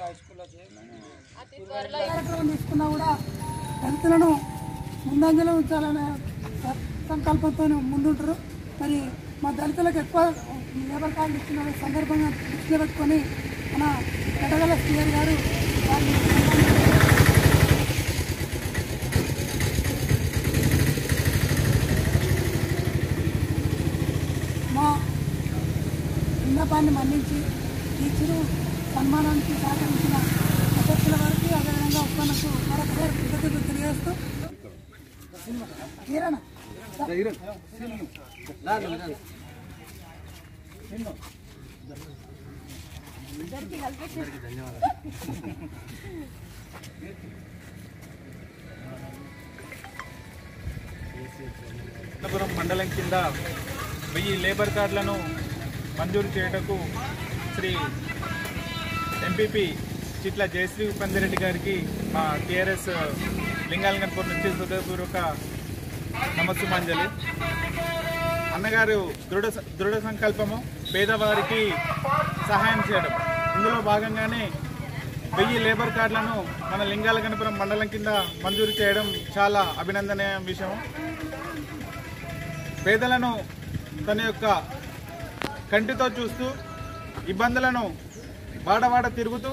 కార్యక్రమం తీసుకున్నా కూడా దళితులను ముందంజలో ఉంచాలనే స- సంకల్పంతో ముందుంటారు మరి మా దళితులకు ఎక్కువ లేబర్ కార్డు ఇచ్చిన సందర్భంగా దృష్టిలో పెట్టుకొని మన ఎడగల సీఆర్ గారు వారిని మా విన్నపాన్ని మన్నించి ఈ చిరు సన్మానానికి సహకరించిన అధ్యక్షుల వారికి అదేవిధంగా ఉప్పన్నకు మరొకసారి కృతజ్ఞతలు తెలియజేస్తూ కిరణ్ అనంతపురం మండలం కింద వెయ్యి లేబర్ కార్డులను మంజూరు చేయటకు శ్రీ ఎంపీపీ చిట్ల జయశ్రీ ఉపేందరెడ్డి గారికి మా టీఆర్ఎస్ లింగాలింగన్పూర్ నుంచి హృదయపూర్వక నమస్సుమాంజలి అన్నగారు దృఢ దృఢ సంకల్పము పేదవారికి సహాయం చేయడం ఇందులో భాగంగానే వెయ్యి లేబర్ కార్డులను మన లింగాలగనపురం మండలం కింద మంజూరు చేయడం చాలా అభినందనీయ విషయం పేదలను తన యొక్క కంటితో చూస్తూ ఇబ్బందులను వాడవాడ తిరుగుతూ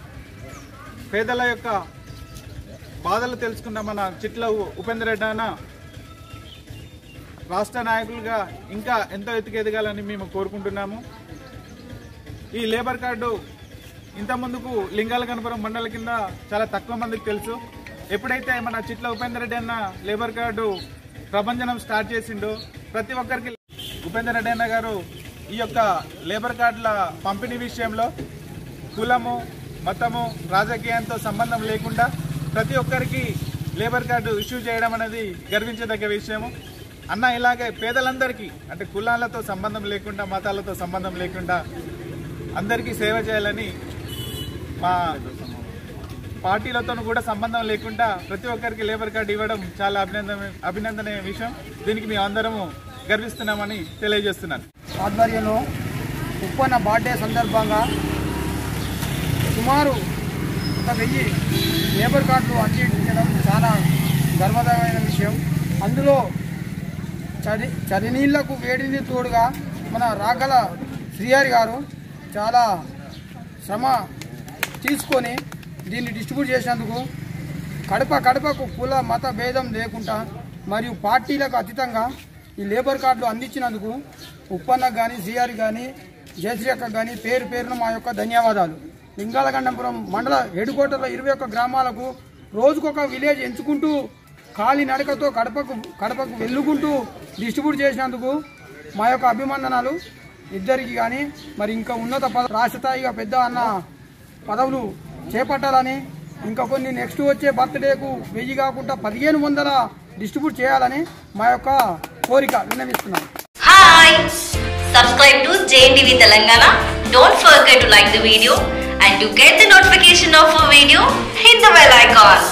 పేదల యొక్క బాధలు తెలుసుకున్న మన చిట్ల ఉపేంద్ర రెడ్డి అన్న రాష్ట్ర నాయకులుగా ఇంకా ఎంతో ఎత్తుకు ఎదగాలని మేము కోరుకుంటున్నాము ఈ లేబర్ కార్డు ఇంత ముందుకు లింగాల కనపురం మండల కింద చాలా తక్కువ మందికి తెలుసు ఎప్పుడైతే మన చిట్ల ఉపేందర్ రెడ్డి అన్న లేబర్ కార్డు ప్రభంజనం స్టార్ట్ చేసిండో ప్రతి ఒక్కరికి ఉపేందర్ రెడ్డి అన్న గారు ఈ యొక్క లేబర్ కార్డుల పంపిణీ విషయంలో కులము మతము రాజకీయంతో సంబంధం లేకుండా ప్రతి ఒక్కరికి లేబర్ కార్డు ఇష్యూ చేయడం అనేది గర్వించదగ్గ విషయము అన్న ఇలాగే పేదలందరికీ అంటే కులాలతో సంబంధం లేకుండా మతాలతో సంబంధం లేకుండా అందరికీ సేవ చేయాలని మా పార్టీలతో కూడా సంబంధం లేకుండా ప్రతి ఒక్కరికి లేబర్ కార్డు ఇవ్వడం చాలా అభినందన అభినందనీయ విషయం దీనికి మేము అందరము గర్విస్తున్నామని తెలియజేస్తున్నాను ఆధ్వర్యంలో ఉప్పన్న బర్త్డే సందర్భంగా సుమారు ఒక వెయ్యి లేబర్ కార్డులు అందించడం చాలా గర్వదమైన విషయం అందులో చలి చలినీళ్లకు వేడిని తోడుగా మన రాగల శ్రీహరి గారు చాలా శ్రమ తీసుకొని దీన్ని డిస్ట్రిబ్యూట్ చేసినందుకు కడప కడపకు కుల మత భేదం లేకుండా మరియు పార్టీలకు అతీతంగా ఈ లేబర్ కార్డులు అందించినందుకు ఉప్పన్నకు కానీ సిఆర్ కానీ జయశ్రీ అక్క కానీ పేరు పేరున మా యొక్క ధన్యవాదాలు లింగాలగండపురం మండల హెడ్కోటర్లో ఇరవై ఒక్క గ్రామాలకు రోజుకొక విలేజ్ ఎంచుకుంటూ ఖాళీ నడకతో కడపకు కడపకు వెళ్ళుకుంటూ డిస్ట్రిబ్యూట్ చేసినందుకు మా యొక్క అభిమందనాలు ఇద్దరికి కానీ మరి ఇంకా ఉన్నత పద రాష్ట్ర స్థాయిగా పెద్ద అన్న పదవులు చేపట్టాలని ఇంకా కొన్ని నెక్స్ట్ వచ్చే బర్త్డేకు వెయ్యి కాకుండా పదిహేను వందల డిస్ట్రిబ్యూట్ చేయాలని మా యొక్క కోరిక విన్నవిస్తున్నాం Hi! Subscribe to JNTV Telangana. Don't forget to like the video and to get the notification of a video, hit the bell icon.